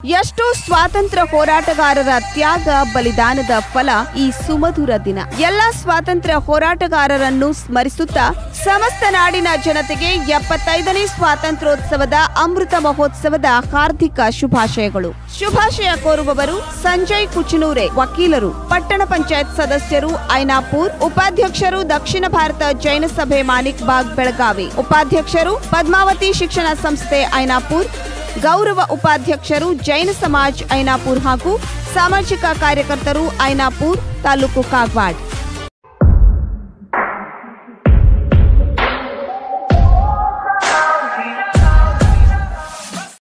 ಎಷ್ಟೋ ಸ್ವಾತಂತ್ರ್ಯ ಹೋರಾಟಗಾರರ ತ್ಯಾಗ ಬಲಿದಾನದ ಫಲ ಈ ಸುಮಧುರ ದಿನ ಎಲ್ಲ ಸ್ವಾತಂತ್ರ್ಯ ಹೋರಾಟಗಾರರನ್ನು ಸ್ಮರಿಸುತ್ತಾ ಸಮಸ್ತ ನಾಡಿನ ಜನತೆಗೆ ಎಪ್ಪತ್ತೈದನೇ ಸ್ವಾತಂತ್ರ್ಯೋತ್ಸವದ ಅಮೃತ ಮಹೋತ್ಸವದ ಹಾರ್ದಿಕ ಶುಭಾಶಯಗಳು ಶುಭಾಶಯ ಕೋರುವವರು ಸಂಜಯ್ ಕುಚನೂರೆ ವಕೀಲರು ಪಟ್ಟಣ ಪಂಚಾಯತ್ ಸದಸ್ಯರು ಐನಾಪುರ್ ಉಪಾಧ್ಯಕ್ಷರು ದಕ್ಷಿಣ ಭಾರತ ಜೈನ ಸಭೆ ಮಾನಿಕ್ ಬಾಗ್ ಬೆಳಗಾವಿ ಉಪಾಧ್ಯಕ್ಷರು ಪದ್ಮಾವತಿ ಶಿಕ್ಷಣ ಸಂಸ್ಥೆ ಐನಾಪುರ್ ಗೌರವ ಉಪಾಧ್ಯಕ್ಷರು ಜೈನ ಸಮಾಜ್ ಐನಾಪುರ್ ಹಾಗೂ ಸಾಮಾಜಿಕ ಕಾರ್ಯಕರ್ತರು ಐನಾಪುರ್ ತಾಲೂಕು ಕಾಗವಾಡ್